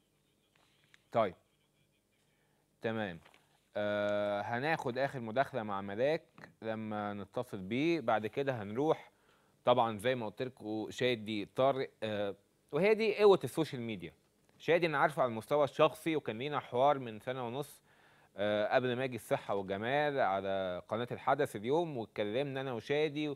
طيب تمام آه هناخد اخر مداخله مع ملاك لما نتصل بيه بعد كده هنروح طبعا زي ما قلت لكم شادي طارق آه وهي دي قوه السوشيال ميديا شادي انا عارفه على المستوى الشخصي وكان لينا حوار من سنه ونص آه قبل ما اجي الصحه والجمال على قناه الحدث اليوم واتكلمنا انا وشادي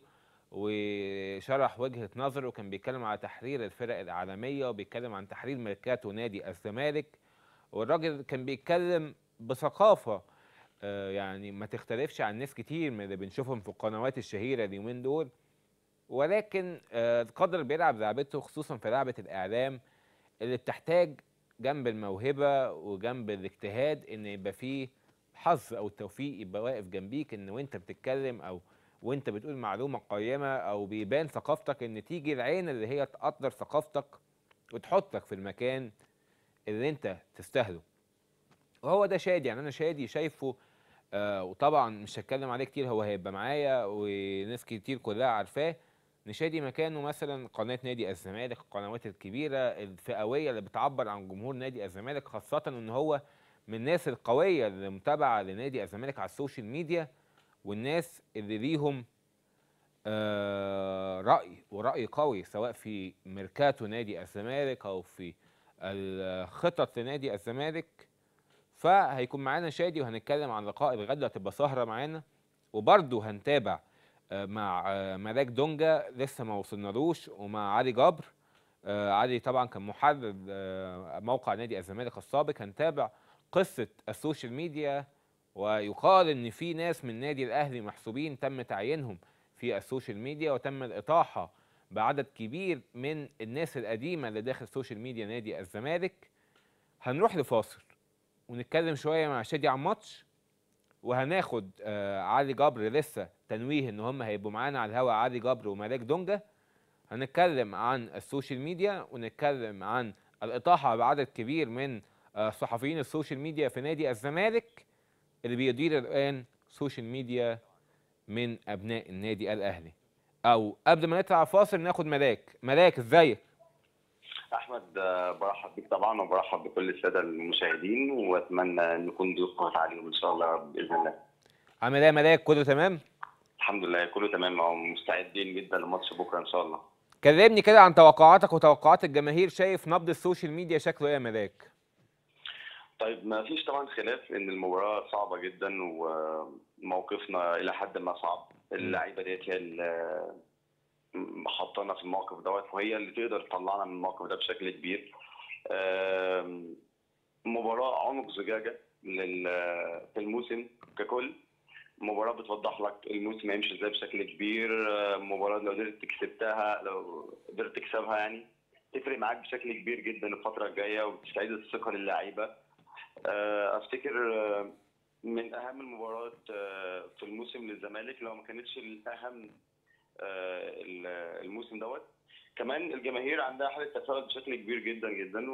وشرح وجهه نظره وكان بيتكلم على تحرير الفرق العالميه وبيتكلم عن تحرير ميركاتو نادي الزمالك والراجل كان بيتكلم بثقافه آه، يعني ما تختلفش عن ناس كتير من اللي بنشوفهم في القنوات الشهيره اليومين دول ولكن آه، القدر بيلعب لعبته خصوصا في لعبه الاعلام اللي بتحتاج جنب الموهبه وجنب الاجتهاد ان يبقى فيه حظ او التوفيق يبقى واقف جنبيك ان وانت بتتكلم او وانت بتقول معلومه قيمه او بيبان ثقافتك ان تيجي العين اللي هي تقدر ثقافتك وتحطك في المكان اللي انت تستاهله وهو ده شادي يعني انا شادي شايفه آه وطبعا مش هتكلم عليه كتير هو هيبقى معايا وناس كتير كلها عارفاه ان شادي مكانه مثلا قناه نادي الزمالك القنوات الكبيره الفئويه اللي بتعبر عن جمهور نادي الزمالك خاصه ان هو من الناس القويه اللي متابعه لنادي الزمالك على السوشيال ميديا والناس اللي ليهم آه راي وراي قوي سواء في ميركاتو نادي الزمالك او في الخطط لنادي الزمالك فهيكون معانا شادي وهنتكلم عن لقاء الغد هتبقى سهره معانا وبرضه هنتابع آه، مع آه، ملاك دونجا لسه ما وصلنالوش ومع علي جبر آه، علي طبعا كان محرر آه، موقع نادي الزمالك السابق هنتابع قصه السوشيال ميديا ويقال ان في ناس من نادي الاهلي محسوبين تم تعيينهم في السوشيال ميديا وتم الاطاحه بعدد كبير من الناس القديمه اللي داخل السوشيال ميديا نادي الزمالك هنروح لفاصل ونتكلم شويه مع شادي عن ماتش وهناخد آه علي جبر لسه تنويه ان هم هيبقوا معانا على الهوا علي جبر وملاك دونجا هنتكلم عن السوشيال ميديا ونتكلم عن الاطاحه بعدد كبير من آه صحفيين السوشيال ميديا في نادي الزمالك اللي بيدير الان سوشيال ميديا من ابناء النادي الاهلي او قبل ما نطلع فاصل ناخد ملاك ملاك ازيك احمد آه، برحب بك طبعا وبرحب بكل الساده المشاهدين واتمنى ان نكون ضيوف قوات عليهم ان شاء الله باذن الله عامل ايه يا ملاك كله تمام الحمد لله كله تمام اهو مستعدين جدا لماتش بكره ان شاء الله كلمني كده عن توقعاتك وتوقعات الجماهير شايف نبض السوشيال ميديا شكله ايه يا ملاك طيب ما فيش طبعا خلاف ان المباراه صعبه جدا وموقفنا الى حد ما صعب اللعيبه ديت هي اللي حطانا في الموقف دوت وهي اللي تقدر تطلعنا من الموقف ده بشكل كبير آم، مباراه عنق زجاجه لل- في الموسم ككل مباراة بتوضح لك الموسم هيمشي ازاي بشكل كبير آه، مباراة لو قدرت كسبتها لو قدرت تكسبها يعني تفرق معاك بشكل كبير جدا الفترة الجاية وبتستعيد الثقة للعيبة آه، افتكر آه، من اهم المباريات آه، في الموسم للزمالك لو ما كانتش الاهم آه، ال- الموسم دوت كمان الجماهير عندها حاله تفاؤل بشكل كبير جدا جدا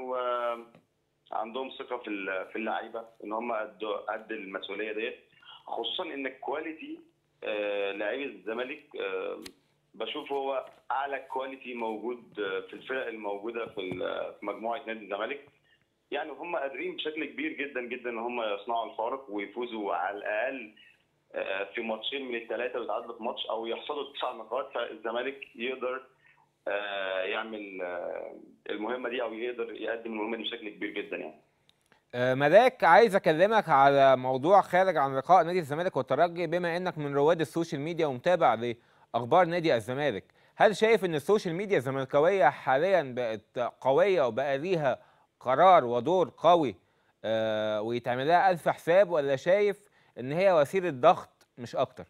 وعندهم ثقه في ال- في اللعيبه ان هم قدوا قد المسؤوليه ديت خصوصا ان الكواليتي آه، لعيبه الزمالك آه، بشوف هو اعلى كواليتي موجود آه، في الفرق الموجوده في ال- في مجموعه نادي الزمالك يعني هم قادرين بشكل كبير جدا جدا ان هم يصنعوا الفارق ويفوزوا على الاقل آه، في ماتشين من الثلاثه ويتعادلوا في ماتش او يحصلوا تسع نقاط فالزمالك يقدر آه، يعمل آه، المهمه دي او يقدر يقدم المهمه دي بشكل كبير جدا يعني آه، ملاك عايز اكلمك على موضوع خارج عن لقاء نادي الزمالك والترجي بما انك من رواد السوشيال ميديا ومتابع لاخبار نادي الزمالك هل شايف ان السوشيال ميديا الزملكاويه حاليا بقت قويه وبقى ليها قرار ودور قوي آه، ويتعمل لها الف حساب ولا شايف ان هي وسيله ضغط مش اكتر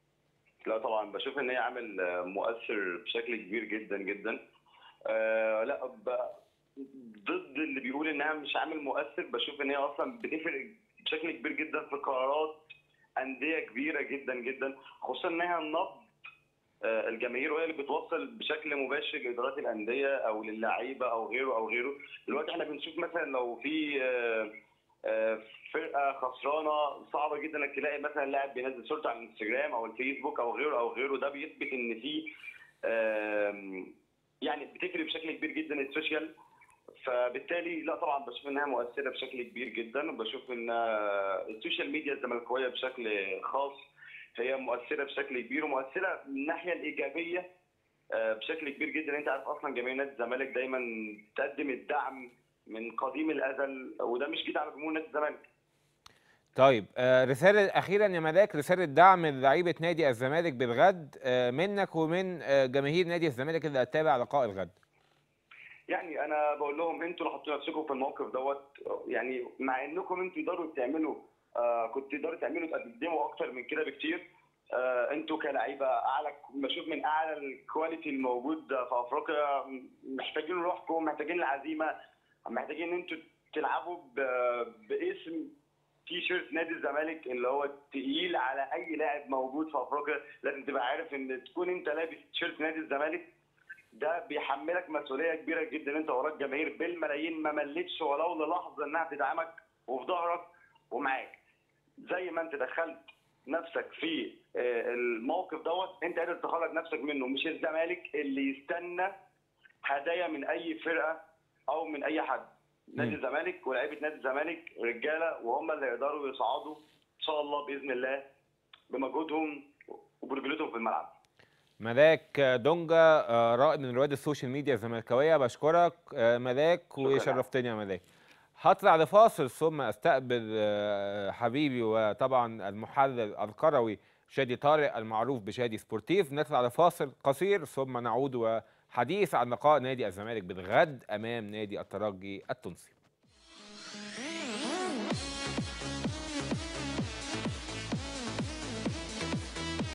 لا طبعا بشوف ان هي عامل آه، مؤثر بشكل كبير جدا جدا آه لا ب- ضد اللي بيقول انها مش عامل مؤثر بشوف ان هي اصلا بتفرق بشكل كبير جدا في قرارات انديه كبيره جدا جدا خصوصا انها النبض آه، الجماهير وهي اللي بتوصل بشكل مباشر لادارات الانديه او للعيبه او غيره او غيره دلوقتي احنا بنشوف مثلا لو في آه، آه، فرقه خسرانه صعبه جدا انك تلاقي مثلا لاعب بينزل صورته على الانستجرام او الفيسبوك او غيره او غيره ده بيثبت ان في آم، يعني بتفرق بشكل كبير جدا السوشيال فبالتالي لا طبعا بشوف انها مؤثره بشكل كبير جدا وبشوف ان آه، السوشيال ميديا الزملكاويه بشكل خاص هي مؤثره بشكل كبير ومؤثره من الناحيه الايجابيه آه، بشكل كبير جدا انت عارف اصلا جماهير نادي الزمالك دايما تقدم الدعم من قديم الازل وده مش جديد على جمهور نادي الزمالك طيب آه، رسالة أخيرا يا ملاك رسالة دعم لعيبة نادي الزمالك بالغد آه، منك ومن آه، جماهير نادي الزمالك اللي هتتابع لقاء الغد يعني انا بقول لهم انتوا اللي حطيتوا نفسكم في الموقف دوت يعني مع انكم انتوا تقدروا تعملوا آه كنتوا تقدروا تعملوا تقدموا اكتر من كده بكتير آه انتوا كلعيبه اعلى بشوف من اعلى الكواليتي الموجود في افريقيا محتاجين روحكم محتاجين العزيمه محتاجين ان انتوا تلعبوا ب- باسم تي شيرت نادي الزمالك اللي هو تقيل على اي لاعب موجود في افريقيا لازم تبقى عارف ان تكون انت لابس تيشيرت نادي الزمالك ده بيحملك مسؤوليه كبيره جدا انت وراك جماهير بالملايين ما ملتش ولو للحظه انها تدعمك وفي ظهرك ومعاك زي ما انت دخلت نفسك في آه، الموقف دوت انت قادر تخرج نفسك منه مش الزمالك اللي يستنى هدايا من اي فرقه او من اي حد نادي مم. الزمالك ولاعيبه نادي الزمالك رجاله وهم اللي يقدروا يصعدوا ان شاء الله باذن الله بمجهودهم وبرجولتهم في الملعب ملاك آه، دونجا آه، رائد من رواد السوشيال ميديا الزملكاوية بشكرك آه، ملاك شكراً. وشرفتني يا ملاك هطلع لفاصل ثم استقبل آه، حبيبي وطبعا المحلل الكروي شادي طارق المعروف بشادي سبورتيف نطلع لفاصل قصير ثم نعود وحديث عن لقاء نادي الزمالك بالغد امام نادي الترجي التونسي